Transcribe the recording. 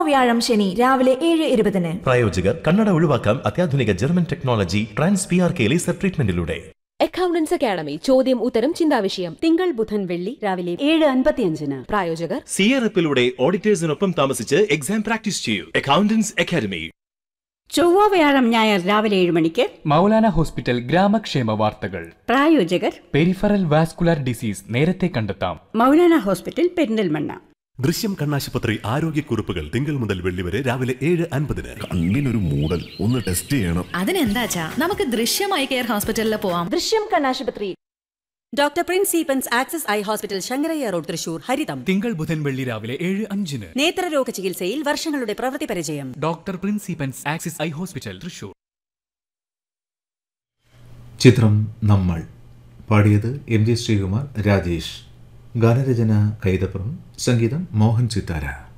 വ്യാഴം ശനി രാവിലെ ഏഴ് ഇരുപതിന് പ്രായോജകർ കണ്ണട ഒഴിവാക്കാം അത്യാധുനിക German technology trans P R K laser ട്രീറ്റ്മെന്റിലൂടെ അക്കൗണ്ടൻസ് അക്കാഡമി ചോദ്യം ഉത്തരം ചിന്താവിഷയം തിങ്കൾ ബുധൻ വെള്ളി രാവിലെ ഏഴ് അൻപത്തിയഞ്ചിന് പ്രായോജകർ സി ആർ എഫിലൂടെ ഓഡിറ്റേഴ്സിനൊപ്പം താമസിച്ച് എക്സാം പ്രാക്ടീസ് ചെയ്യൂ അക്കൗണ്ടൻസ് അക്കാദമി ചൊവ്വ വ്യാഴം ഞായർ രാവിലെ ഏഴ് മണിക്ക് മൗലാന ഹോസ്പിറ്റൽ ഗ്രാമക്ഷേമ വാർത്തകൾ പ്രായോജകർ പെരിഫറൽ വാസ്കുലർ ഡിസീസ് നേരത്തെ കണ്ടെത്താം മൗലാന ഹോസ്പിറ്റൽ പെരിന്തൽമണ്ണ ദൃശ്യം കണ്ണാശുപത്രി ആരോഗ്യക്കുറിപ്പുകൾ തിങ്കൾ മുതൽ വെള്ളി വരെ രാവിലെ ഏഴ് അൻപതിന് കണ്ണിനൊരു മൂടൽ ഒന്ന് ടെസ്റ്റ് ചെയ്യണം അതിനെന്താച്ചാ നമുക്ക് ദൃശ്യമായി കെയർ ഹോസ്പിറ്റലിൽ പോവാം ദൃശ്യം കണ്ണാശുപത്രി ഡോക്ടർ പ്രിൻസ് സീപ്പൻസ് access eye hospital Sankarayya road Thrissur ഹരിതം തിങ്കൾ ബുധൻ വെള്ളി രാവിലെ ഏഴ് അഞ്ചിന് നേത്രരോഗ ചികിത്സയിൽ വർഷങ്ങളുടെ പ്രവൃത്തി പരിചയം ഡോക്ടർ പ്രിൻസിപ്പൻസ് ആക്സിസ് ഐ ഹോസ്പിറ്റൽ തൃശൂർ ചിത്രം നമ്മൾ പാടിയത് എം ജി ശ്രീകുമാർ രാജേഷ് ഗാനരചന കൈതപ്പുറം സംഗീതം മോഹൻ സിത്താര